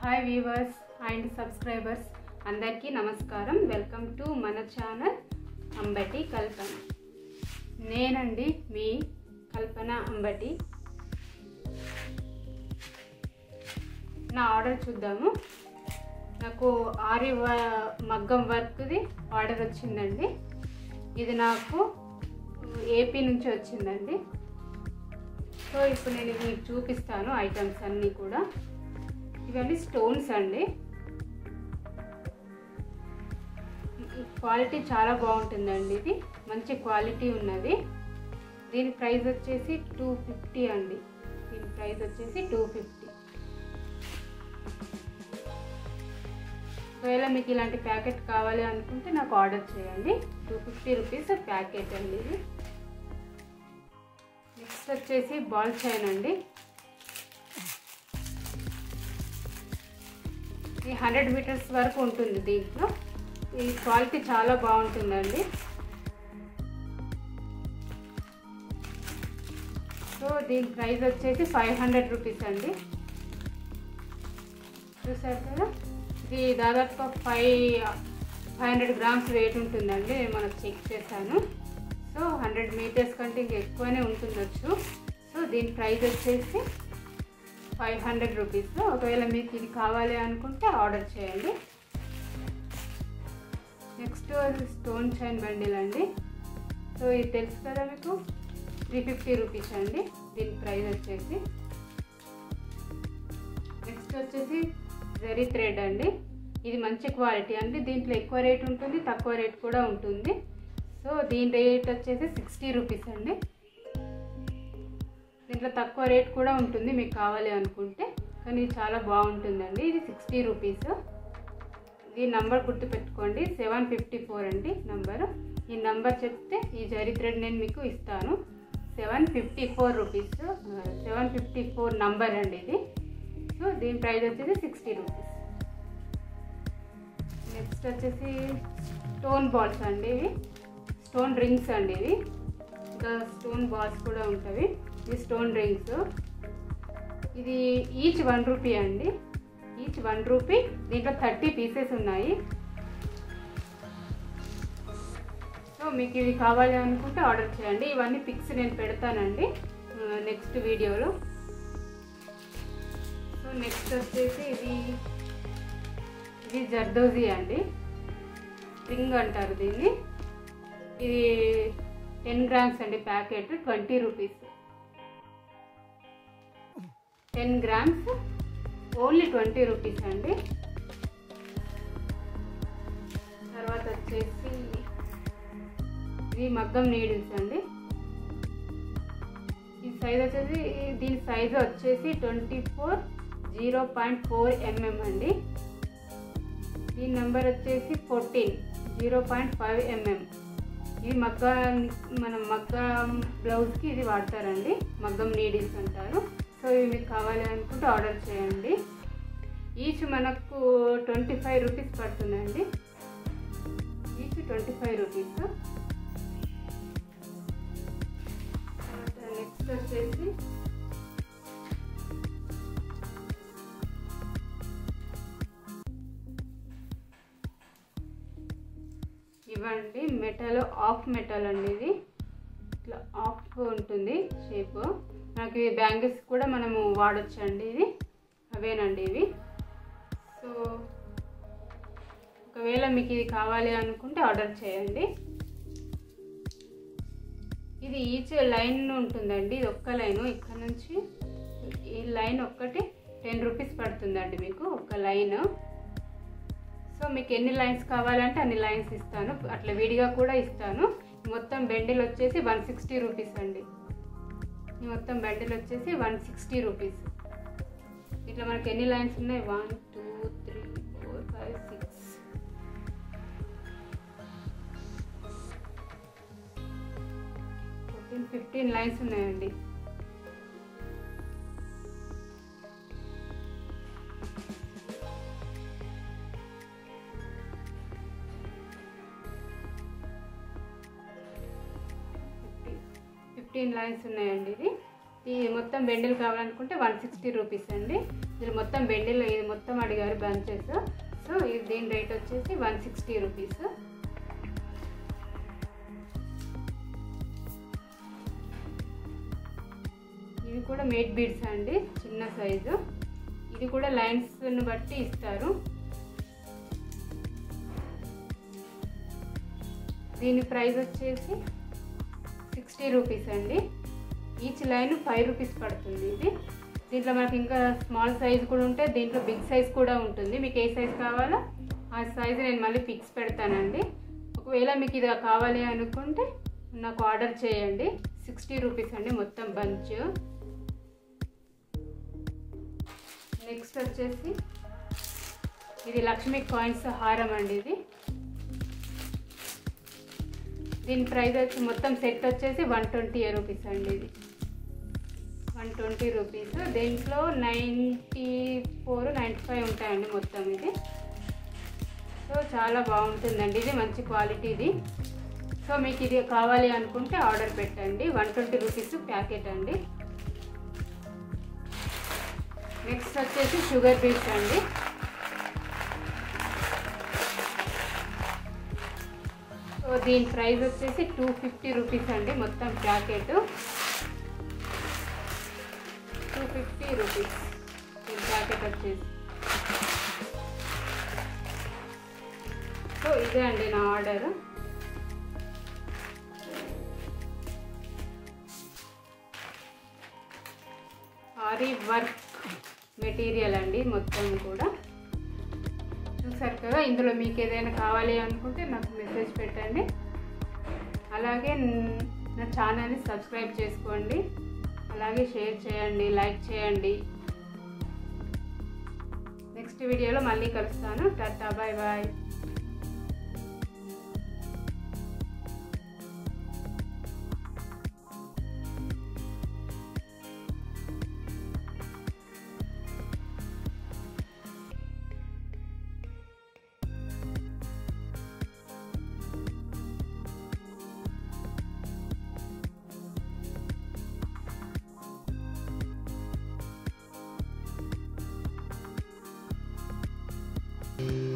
hi viewers and subscribers అందరికీ నమస్కారం welcome to మన ఛానల్ అంబటి కల్పన నేనండి మీ కల్పన అంబటి నా ఆర్డర్ చూద్దాము నాకు ఆరి వ- మగ్గం వర్క్ది ఆర్డర్ వచ్చిందండి ఇది నాకు ఏపీ నుంచి వచ్చిందండి సో ఇప్పుడు నేను ఇది మీకు చూపిస్తాను ఐటమ్స్ అన్నీ కూడా ఇవన్నీ స్టోన్స్ అండి క్వాలిటీ చాలా బాగుంటుందండి ఇది మంచి క్వాలిటీ ఉన్నది దీని ప్రైస్ వచ్చేసి టూ ఫిఫ్టీ అండి దీని ప్రైస్ వచ్చేసి టూ ఫిఫ్టీ ఒకవేళ మీకు ఇలాంటి ప్యాకెట్ కావాలి అనుకుంటే నాకు ఆర్డర్ చేయండి టూ ఫిఫ్టీ రూపీస్ ప్యాకెట్ అండి ఇది నెక్స్ట్ వచ్చేసి బాల్ చైన్ అండి ఈ హండ్రెడ్ మీటర్స్ వరకు ఉంటుంది దీంట్లో ఈ క్వాలిటీ చాలా బాగుంటుందండి సో దీని ప్రైస్ వచ్చేసి ఫైవ్ హండ్రెడ్ రూపీస్ అండి చూసారు కదా ఇది దాదాపుగా five five hundred grams weight ఉంటుందండి నేను మనకు చెక్ చేశాను సో హండ్రెడ్ మీటర్స్ కంటే ఇంకా ఎక్కువనే ఉంటుండొచ్చు సో దీని ప్రైస్ వచ్చేసి ఫైవ్ హండ్రెడ్ రూపీస్ ఒకవేళ మీకు ఇది కావాలి అనుకుంటే ఆర్డర్ చేయండి నెక్స్ట్ స్టోన్ చైన్ బండిల్ అండి సో ఇది తెలుసు కదా మీకు త్రీ ఫిఫ్టీ రూపీస్ అండి దీని ప్రైస్ వచ్చేసి నెక్స్ట్ వచ్చేసి జరీ థ్రెడ్ అండి ఇది మంచి క్వాలిటీ అండి దీంట్లో ఎక్కువ రేట్ ఉంటుంది తక్కువ రేట్ కూడా ఉంటుంది సో దీని రేట్ వచ్చేసి సిక్స్టీ రూపీస్ అండి దీంట్లో తక్కువ రేట్ కూడా ఉంటుంది మీకు కావాలి అనుకుంటే కానీ ఇది చాలా బాగుంటుందండి ఇది సిక్స్టీ రూపీస్ ఈ నంబర్ గుర్తుపెట్టుకోండి సెవెన్ ఫిఫ్టీ ఫోర్ అండి నంబర్ ఈ నంబర్ చెప్తే ఈ జరీ థ్రెడ్ నేను మీకు ఇస్తాను seven fifty four rupees seven fifty four number అండి ఇది సో దీని ప్రైస్ వచ్చేసి సిక్స్టీ రూపీస్ నెక్స్ట్ వచ్చేసి స్టోన్ బాల్స్ అండి ఇవి స్టోన్ రింగ్స్ అండి ఇవి ఇంకా స్టోన్ బాల్స్ కూడా ఉంటాయి ఇవి స్టోన్ రింగ్స్ ఇది ఈచ్ వన్ రూపీ అండి ఈచ్ వన్ రూపీ దీంట్లో థర్టీ పీసెస్ ఉన్నాయి సో మీకు ఇది కావాలి అనుకుంటే ఆర్డర్ చేయండి ఇవన్నీ పిక్స్ నేను పెడతానండి నెక్స్ట్ వీడియోలో సో నెక్స్ట్ వచ్చేసి ఇది ఇది జర్దోజీ అండి స్ప్రింగ్ అంటారు దీన్ని ఇది టెన్ గ్రామ్స్ అండి packet twenty rupees ten grams only twenty rupees అండి తర్వాత వచ్చేసి ఇది మగ్గం నీడిల్స్ అండి ఈ సైజ్ వచ్చేసి దీని సైజ్ వచ్చేసి twenty four zero point four MM అండి దీని నెంబర్ వచ్చేసి fourteen zero point five MM ఇది మగ్గ మనం మగ్గ బ్లౌజ్కి ఇది వాడతారండి మగ్గం నీడిల్స్ అంటారు సో ఇవి మీకు కావాలి అనుకుంటే ఆర్డర్ చేయండి ఈచ్ మనకు ట్వంటీ ఫైవ్ రూపీస్ పడుతుందండి each twenty five rupees next వచ్చేసి ఇవ్వండి మెటల్ ఆఫ్ మెటల్ అండి ఇది ఇట్లా ఆఫ్ ఉంటుంది షేప్ మనకి బ్యాంగిల్స్ కూడా మనము వాడచ్చు అండి ఇది అవేనండి ఇవి సో ఒకవేళ మీకు ఇది కావాలి అనుకుంటే ఆర్డర్ చేయండి ఇది ఈచ్ లైన్ ఉంటుందండి ఇది ఒక్క లైన్ ఇక్కడ నుంచి ఈ లైన్ ఒక్కటి టెన్ రూపీస్ పడుతుందండి మీకు ఒక లైన్ సో మీకు ఎన్ని లైన్స్ కావాలంటే అన్ని లైన్స్ ఇస్తాను అట్లా విడిగా కూడా ఇస్తాను మొత్తం బెండిల్ వచ్చేసి వన్ సిక్స్టీ రూపీస్ అండి ఈ మొత్తం బెండిల్ వచ్చేసి వన్ సిక్స్టీ రూపీస్ ఇట్లా మనకి ఎన్ని లైన్స్ ఉన్నాయి one two three four five six fourteen fifteen lines ఉన్నాయండి ఫిఫ్టీన్ లైన్స్ ఉన్నాయండి ఇది ఈ మొత్తం బెండిల్ కావాలనుకుంటే వన్ సిక్స్టీ రూపీస్ అండి ఇది మొత్తం బెండిల్ ఇది మొత్తం అడిగారు బంచెస్ సో ఇది దీని రేట్ వచ్చేసి వన్ సిక్స్టీ రూపీస్ ఇవి కూడా మేట్ బీడ్స్ అండి చిన్న సైజు ఇది కూడా లైన్స్ని బట్టి ఇస్తారు దీని ప్రైస్ వచ్చేసి సిక్స్టీ రూపీస్ అండి ఈచ్ లైన్ ఫైవ్ రూపీస్ పడుతుంది ఇది దీంట్లో మనకి ఇంకా స్మాల్ సైజ్ కూడా ఉంటే దీంట్లో బిగ్ సైజ్ కూడా ఉంటుంది మీకు ఏ సైజ్ కావాలో ఆ సైజ్ నేను మళ్ళీ ఫిక్స్ పెడతానండి ఒకవేళ మీకు ఇది కావాలి అనుకుంటే నాకు ఆర్డర్ చేయండి సిక్స్టీ రూపీస్ అండి మొత్తం బంచ్ నెక్స్ట్ వచ్చేసి ఇది లక్ష్మీ కాయిన్స్ హారం అండి ఇది దీని ప్రైస్ వచ్చి మొత్తం సెట్ వచ్చేసి వన్ ట్వంటీ రూపీస్ అండి ఇది వన్ ట్వంటీ రూపీస్ దీంట్లో నైంటీ ఫోర్ నైంటీ ఫైవ్ ఉంటాయండి మొత్తం ఇది సో చాలా బాగుంటుందండి ఇది మంచి క్వాలిటీది సో మీకు ఇది కావాలి అనుకుంటే ఆర్డర్ పెట్టండి వన్ ట్వంటీ రూపీస్ ప్యాకెట్ అండి నెక్స్ట్ వచ్చేసి షుగర్ బీట్స్ అండి సో దీని ప్రైస్ వచ్చేసి టూ ఫిఫ్టీ రూపీస్ అండి మొత్తం ప్యాకెట్ టూ ఫిఫ్టీ రూపీస్ దీని ప్యాకెట్ వచ్చేసి సో ఇదే అండి నా ఆర్డర్ ఆరి వర్క్ మెటీరియల్ అండి మొత్తం కూడా చూసారు కదా ఇందులో మీకు ఏదైనా కావాలి అనుకుంటే నాకు మెసేజ్ పెట్టండి అలాగే నా ఛానల్ని సబ్స్క్రైబ్ చేసుకోండి అలాగే షేర్ చేయండి లైక్ చేయండి నెక్స్ట్ వీడియోలో మళ్ళీ కలుస్తాను tata bye bye thank you